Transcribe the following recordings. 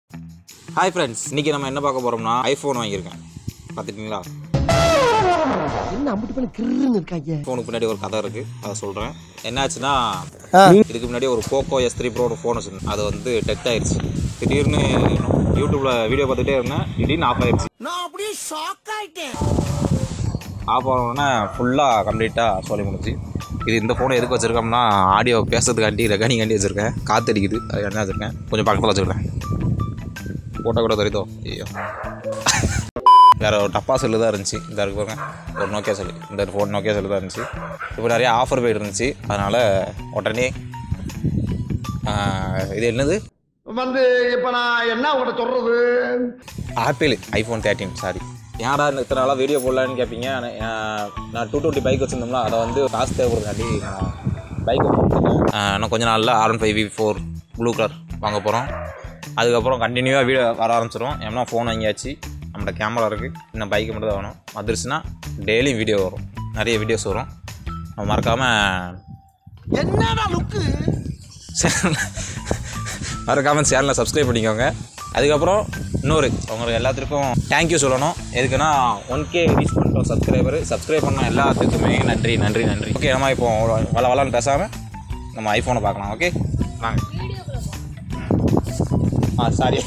Hi friends இன்றைக்கி நம்ம என்ன பார்க்க போகிறோம்னா ஐஃபோன் வாங்கியிருக்கேன் பார்த்துட்டீங்களா என்ன அம்பிட்டு பண்ணி கிருன்னு இருக்காங்க ஃபோனுக்கு பின்னாடி ஒரு கதை இருக்குது அதை சொல்கிறேன் என்னாச்சுன்னா இதுக்கு முன்னாடி ஒரு போக்கோ எஸ் த்ரீ ப்ரோட ஃபோன் வச்சுருந்தேன் அது வந்து டெத் ஆயிடுச்சு திடீர்னு யூடியூப்பில் வீடியோ பார்த்துட்டே இருந்தேன் திடீர்னு ஆஃப் ஆயிடுச்சு நான் அப்படியே ஷாக் ஆயிட்டேன் ஆஃப் ஆனோடனே ஃபுல்லாக கம்ப்ளீட்டாக சொல்லி முடிச்சு இது இந்த ஃபோனை எதுக்கு வச்சுருக்கோம்னா ஆடியோ பேசுறதுக்காண்டி ரெக்கார்டிங்காண்டி வச்சுருக்கேன் காற்று அடிக்குது அது என்ன வச்சுருக்கேன் கொஞ்சம் பக்கத்தில் வச்சுருக்கேன் ஃபோட்டோ கூட தெரியுதோ ஐயோ வேறு ஒரு டப்பா செல்லு தான் இருந்துச்சு இந்த இருக்கு பாருங்க ஒரு நோக்கியா செல்லு இந்த ஃபோன் நோக்கியா செல்லு தான் இருந்துச்சு இப்போ நிறைய ஆஃபர் போயிட்டு இருந்துச்சு அதனால் உடனே ஆஹ், இது என்னது வந்து இப்ப நான் என்ன உங்கள்கிட்ட சொல்றது ஆப்பிள் ஐஃபோன் தேர்ட்டின் சாரி யாரா இந்த இத்தனை நாளாக வீடியோ போடலான்னு கேட்பீங்க ஆனா, ஆஹ், நான் டூ டுவெண்ட்டி பைக் வச்சுருந்தோம்னா அதை வந்து காசு தேவைப்படுறதுக்காண்டி நான் பைக் போட்டுருக்கேன் இன்னும் கொஞ்ச நாளில் R one five V four blue colour வாங்க போகிறோம் அதுக்கப்புறம் கண்டினியூவாக வீடியோ வர ஆரம்பிச்சிடும் ஏன்னா ஃபோன் வாங்கியாச்சு நம்மள்ட்ட கேமரா இருக்குது இன்னும் பைக்கு மட்டும் தான் வேணும் வந்துருச்சுன்னா டெய்லியும் வீடியோ வரும் நிறைய வீடியோஸ் வரும் நம்ம மறக்காமல் என்னடா லுக்கு மறக்காமல் சேனலை சப்ஸ்கிரைப் பண்ணிக்கோங்க அதுக்கப்புறம் இன்னொரு உங்களுக்கு எல்லாத்துக்கும் தேங்க்யூ சொல்லணும் எதுக்குன்னா ஒன் கே ரீச் பண்ணிட்டோம் சப்ஸ்கிரைபர் சப்ஸ்கிரைப் பண்ண எல்லாத்துக்குமே நன்றி நன்றி நன்றி ஓகே நம்ம இப்போ வள வளன்னு பேசாமல் நம்ம ஐஃபோனை பார்க்கலாம் ஓகே வாங்க ஆ சாரி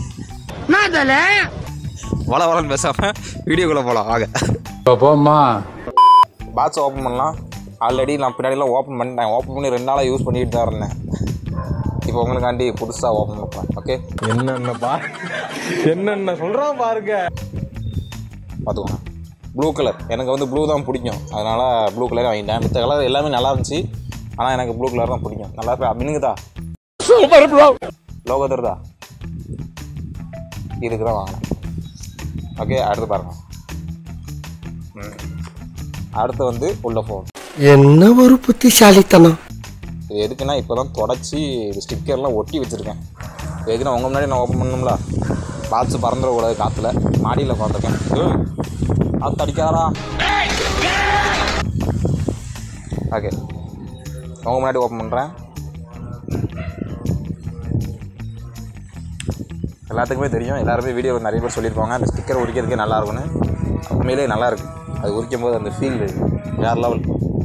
வள வளன்னு பேசாமல் வீடியோக்குள்ளே போகலாம் வாங்க போம்மா பாக்ஸ் ஓப்பன் பண்ணலாம் ஆல்ரெடி நான் பின்னாடிலாம் ஓப்பன் பண்ணிட்டேன் ஓப்பன் பண்ணி ரெண்டு நாளாக யூஸ் பண்ணிட்டு தான் இருந்தேன் இப்போ உங்களுக்காண்டி புதுசாக ஓப்பன் பண்ணுறேன் ஓகே என்னென்ன பா என்னென்ன சொல்றான் பாருங்க பார்த்துக்கோங்க ப்ளூ கலர் எனக்கு வந்து ப்ளூ தான் பிடிக்கும் அதனால் ப்ளூ கலர் வாங்கிட்டேன் மற்ற கலர் எல்லாமே நல்லா இருந்துச்சு ஆனால் எனக்கு ப்ளூ கலர் தான் பிடிக்கும் நல்லா இருக்கு அப்படின்னுங்கதா சூப்பர் ப்ரோ லோகோ தருதா இதுக்கு தான் வாங்கினேன் ஓகே அடுத்து பாருங்க ம். அடுத்து வந்து உள்ள ஃபோன் என்ன ஒரு புத்திசாலித்தனம் இது எதுக்குன்னா இப்போ தான் தொடச்சி இது ஸ்டிக்கர்லாம் ஒட்டி வச்சுருக்கேன் எதுக்குன்னா உங்கள் முன்னாடி நான் ஓப்பன் பண்ணணும்ல பாக்ஸ் பறந்துடக்கூடாது காற்றுல மாடியில் உட்காந்துருக்கேன் காற்று அடிக்காதா ஓகே உங்கள் முன்னாடி ஓப்பன் பண்ணுறேன் எல்லாத்துக்குமே தெரியும் எல்லாருமே வீடியோ நிறைய பேர் சொல்லியிருப்பாங்க அந்த ஸ்டிக்கர் உரிக்கிறதுக்கே நல்லா இருக்கும்னு உண்மையிலே நல்லா இருக்கு அது உரிக்கும் போது அந்த ஃபீல் வேறு லெவல்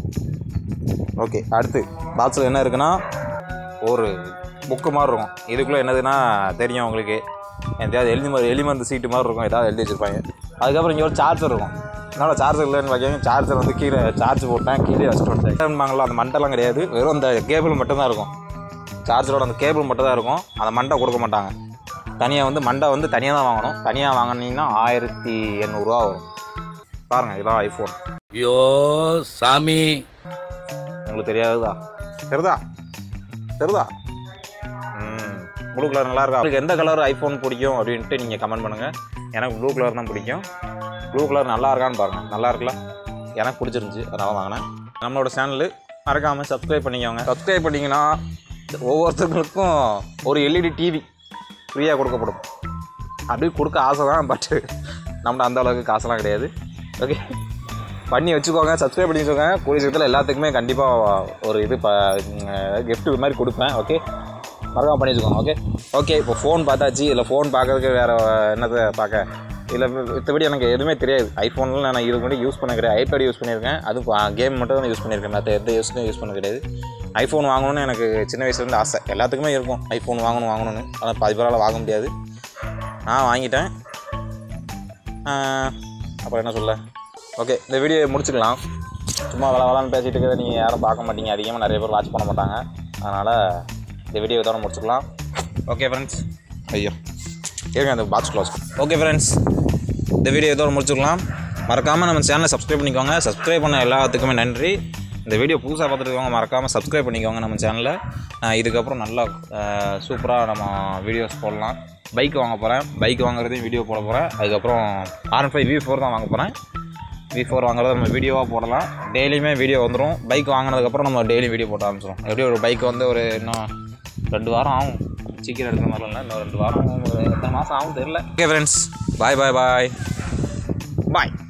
ஓகே அடுத்து பாக்ஸில் என்ன இருக்குன்னா ஒரு புக்கு மாதிரி இருக்கும் இதுக்குள்ளே என்னதுன்னா தெரியும் உங்களுக்கு எதாவது எழுதி மாதிரி எலி மருந்து சீட்டு மாதிரி இருக்கும் ஏதாவது எழுதி வச்சிருப்பாங்க அதுக்கப்புறம் இங்கே ஒரு சார்ஜர் இருக்கும் என்னால் சார்ஜர் இல்லைன்னு பார்க்காங்க சார்ஜர் வந்து கீழே சார்ஜ் போட்டேன் கீழே வச்சுட்டு வந்துட்டேன் அந்த மண்டெல்லாம் கிடையாது வெறும் அந்த கேபிள் மட்டும்தான் இருக்கும் சார்ஜரோட அந்த கேபிள் மட்டும் தான் இருக்கும் அந்த மண்டை கொடுக்க மாட்டாங்க தனியாக வந்து மண்டை வந்து தனியாக தான் வாங்கணும் தனியாக வாங்கினீங்கன்னா ஆயிரத்தி எண்ணூறுரூவா வரும் பாருங்கள் இதெல்லாம் ஐஃபோன் ஐயோ சாமி உங்களுக்கு தெரியாதுதா தெரியுதா தெரியுதா ம் ப்ளூ கலர் நல்லா இருக்கா உங்களுக்கு எந்த கலர் ஐஃபோன் பிடிக்கும் அப்படின்ட்டு நீங்கள் கமெண்ட் பண்ணுங்கள் எனக்கு ப்ளூ கலர் தான் பிடிக்கும் ப்ளூ கலர் நல்லா இருக்கான்னு பாருங்கள் நல்லா இருக்குல்ல எனக்கு பிடிச்சிருந்துச்சி அதனால வாங்கினேன் நம்மளோட சேனலு மறக்காமல் சப்ஸ்கிரைப் பண்ணிக்கோங்க சப்ஸ்கிரைப் பண்ணிங்கன்னா ஒவ்வொருத்தர்களுக்கும் ஒரு எல்இடி டிவி ஃப்ரீயாக கொடுக்கப்படும் அப்படி கொடுக்க ஆசை தான் பட்டு நம்மள அந்த அளவுக்கு காசெல்லாம் கிடையாது ஓகே பண்ணி வச்சுக்கோங்க சப்ஸ்கிரைப் பண்ணி வச்சுக்கோங்க கூடிய சீக்கிரத்தில் எல்லாத்துக்குமே கண்டிப்பாக ஒரு இது ப கிஃப்ட் இது மாதிரி கொடுப்பேன் ஓகே மறக்காம பண்ணி வச்சுக்கோங்க ஓகே ஓகே இப்போ ஃபோன் பார்த்தாச்சு இதில் ஃபோன் பார்க்கறதுக்கு வேறு என்னத்தை பார்க்க இதில் மற்றபடி எனக்கு எதுவுமே தெரியாது ஐஃபோனில் நான் இது மட்டும் யூஸ் பண்ண கிடையாது ஐபேட் யூஸ் பண்ணியிருக்கேன் அது கேம் மட்டும் தான் யூஸ் பண்ணியிருக்கேன் மற்ற எந்த யூஸ்க்கும் யூஸ் பண்ண கிடையாது ஐஃபோன் வாங்கணும்னு எனக்கு சின்ன வயசுலேருந்து ஆசை எல்லாத்துக்குமே இருக்கும் ஐஃபோன் வாங்கணும் வாங்கணும்னு ஆனால் பாதி பேரால் வாங்க முடியாது நான் வாங்கிட்டேன் ஆஹ், அப்புறம் என்ன சொல்ல ஓகே இந்த வீடியோ முடிச்சுக்கலாம் சும்மா வள வளன்னு பேசிகிட்டு இருக்கிறத நீங்கள் யாரும் பார்க்க மாட்டீங்க அதிகமாக நிறைய பேர் வாட்ச் பண்ண மாட்டாங்க அதனால் இந்த வீடியோ இதோட முடிச்சுக்கலாம் ஓகே ஃப்ரெண்ட்ஸ் ஐயோ இருங்க அந்த பாக்ஸ் க்ளோஸ் ஓகே ஃப்ரெண்ட்ஸ் இந்த வீடியோ இதோட முடிச்சுக்கலாம் மறக்காமல் நம்ம சேனலை சப்ஸ்கிரைப் பண்ணிக்கோங்க சப்ஸ்கிரைப் பண்ண எல்லாத்துக்குமே நன்றி இந்த வீடியோ புதுசாக பார்த்துருக்கவங்க மறக்காமல் சப்ஸ்கிரைப் பண்ணிக்கோங்க நம்ம சேனலில் இதுக்கப்புறம் நல்லா சூப்பராக நம்ம வீடியோஸ் போடலாம் பைக் வாங்க போகிறேன் பைக் வாங்குறதையும் வீடியோ போட போகிறேன் அதுக்கப்புறம் ஆர் ஃபைவ் வி ஃபோர் தான் வாங்க போகிறேன் வி ஃபோர் வாங்குறத நம்ம வீடியோவாக போடலாம் டெய்லியுமே வீடியோ வந்துடும் பைக் வாங்கினதுக்கப்புறம் நம்ம டெய்லி வீடியோ போட ஆரம்பிச்சிடும் எப்படி ஒரு பைக் வந்து ஒரு இன்னும் ரெண்டு வாரம் ஆகும் சீக்கிரம் எடுக்கிற மாதிரிலாம் இல்லை இன்னும் ரெண்டு வாரம் ஒரு எத்தனை மாதம் ஆகும் தெரியல ஓகே ஃப்ரெண்ட்ஸ் பாய் பாய் பாய் பாய்